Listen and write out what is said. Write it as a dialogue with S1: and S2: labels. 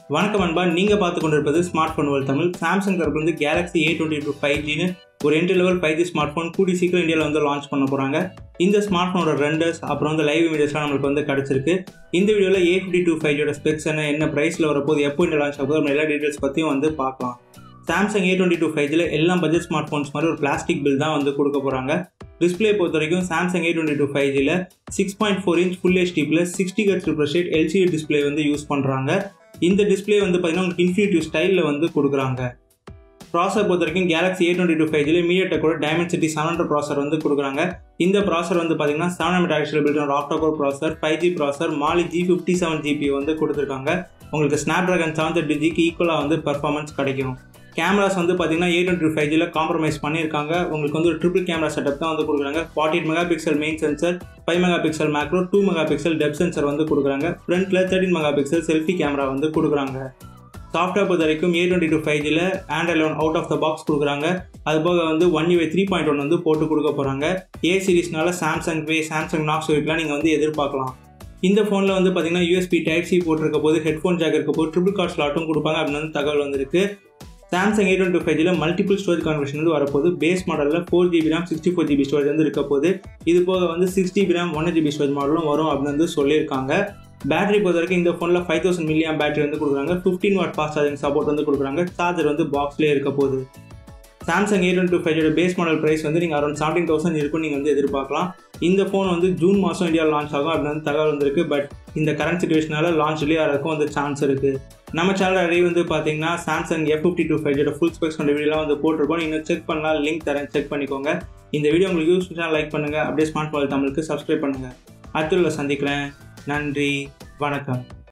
S1: வணக்கம் அன்பா நீங்கள் பார்த்து கொண்டிருப்பது smart phone world Tamil Samsung தரப்பு வந்து Galaxy A twenty two five ஜின்னு ஒரு entry level five G smart phone கூடி சீக்கிரம் இந்தியாவில் வந்து லான்ச் பண்ண போகிறாங்க இந்த ஸ்மார்ட் ஃபோனோட ரெண்டர்ஸ் அப்புறம் வந்து லைவ் இமேஜஸ்லாம் நம்மளுக்கு வந்து கிடச்சிருக்கு இந்த வீடியோவில் ஏ ஃபிஃப்டி டூ ஃபைவ் ஜியோட ஸ்பெக்ஸ் என்ன என்ன ப்ரைஸில் வரப்போது எப்போ இந்த லான்ச் ஆகுது நம்ம எல்லா டீட்டெயில்ஸ் பற்றியும் வந்து பார்க்கலாம் Samsung A twenty two five ஜியில் எல்லா பட்ஜெட் ஸ்மார்ட் ஃபோன்ஸ் மாதிரி ஒரு பிளாஸ்டிக் பில் தான் வந்து கொடுக்க போகிறாங்க டிஸ்பிளே பொறுத்த வரைக்கும் Samsung A twenty two five ஜியில் six point four inch full HD plus sixty H refresh rate LCD display வந்து யூஸ் பண்ணுறாங்க இந்த டிஸ்பிளே வந்து பார்த்தீங்கன்னா உங்களுக்கு இன்ஃபினிட்டிவ் ஸ்டைலில் வந்து கொடுக்குறாங்க ப்ராசர் பொறுத்த வரைக்கும் Galaxy A twenty two five ஜியில் மீடியாடெக்கோட Dimensity seven hundred processor வந்து கொடுக்குறாங்க இந்த ப்ராசர் வந்து பார்த்தீங்கன்னா seven hundred actual built octa core processor five G processor Mali G fifty seven GB வந்து கொடுத்துருக்காங்க உங்களுக்கு ஸ்னாப் ட்ராகன் செவன் தேர்ட்டி ஜிக்கு ஈக்குவலாக வந்து பர்ஃபார்மன்ஸ் கிடைக்கும் கேமராஸ் வந்து பார்த்தீங்கன்னா ஏ டுவெண்ட்டி ஃபைவ் ஜியில் காம்ப்ரமைஸ் பண்ணியிருக்காங்க உங்களுக்கு வந்து ஒரு ட்ரிபிள் கேமரா செட்டப் தான் வந்து கொடுக்குறாங்க forty eight mega pixel main sensor five mega pixel macro two mega pixel depth sensor வந்து கொடுக்குறாங்க ஃப்ரண்ட்டில் thirteen mega pixel selfie camera வந்து கொடுக்குறாங்க சாஃப்ட்வேர் பொறுத்த வரைக்கும் ஏ டுவெண்ட்டி டூ ஃபைவ் ஜியில் Android eleven out of the box கொடுக்குறாங்க அது போக வந்து one UI three point one வந்து போட்டு கொடுக்க போகிறாங்க ஏ சீரிஸ்னால சாம்சங் வே சாம்சங் நாக்ஸ் வெயிட்லாம் நீங்கள் வந்து எதிர்பார்க்கலாம் இந்த ஃபோனில் வந்து பார்த்தீங்கன்னா யூஎஸ்பி டைப் சி போட்டிருக்க போது ஹெட்ஃபோன் ஜாக் இருக்க போது ட்ரிபிள் கார்ட் ஸ்லாட்டும் கொடுப்பாங்க அப்படின்னு வந்து தகவல் வந்திருக்கு சாம்சங் ஏ டுவெண்ட்டி ஃபைவ் ஜியில் மல்டிபிள் ஸ்டோரேஜ் கான்வர்ஷன் வந்து வரப்போது பேஸ் மாடலில் four GB RAM sixty four GB storage வந்து இருக்க போது இது போக வந்து six GB RAM one GB storage மாடலும் வரும் அப்படின்னு வந்து சொல்லியிருக்காங்க பேட்டரி பொறுத்த வரைக்கும் இந்த ஃபோனில் ஃபைவ் தௌசண்ட் மில்லியம் பேட்டரி வந்து கொடுக்குறாங்க fifteen watt fast charging support வந்து கொடுக்குறாங்க சார்ஜர் வந்து பாக்ஸ்லேயே இருக்க போகுது Samsung A twenty five base model price வந்து நீங்கள் அரௌண்ட் செவன்டீன் தௌசண்ட் இருக்கும் நீங்கள் வந்து எதிர்பார்க்கலாம் இந்த ஃபோன் வந்து ஜூன் மாதம் இந்தியாவில் லான்ச் ஆகும் அப்படின்னு வந்து தகவல் வந்திருக்கு பட் இந்த கரண்ட் சுச்சுவேஷனால லான்ச் டிலே ஆகிறதுக்கும் வந்து சான்ஸ் இருக்குது நம்ம சேனல் அடி வந்து பார்த்தீங்கன்னா Samsung F fifty two five full specs கொண்ட வீடியோலாம் வந்து போட்டிருக்கோம் நீங்கள் செக் பண்ணலாம் லிங்க் தரேன் செக் பண்ணிக்கோங்க இந்த வீடியோ உங்களுக்கு யூஸ்ஃபுல்லாக லைக் பண்ணுங்கள் அப்படியே ஸ்மார்ட் ஃபோன் தமிழுக்கு சப்ஸ்கிரைப் பண்ணுங்கள் அடுத்த சந்திக்கிறேன் நன்றி வணக்கம்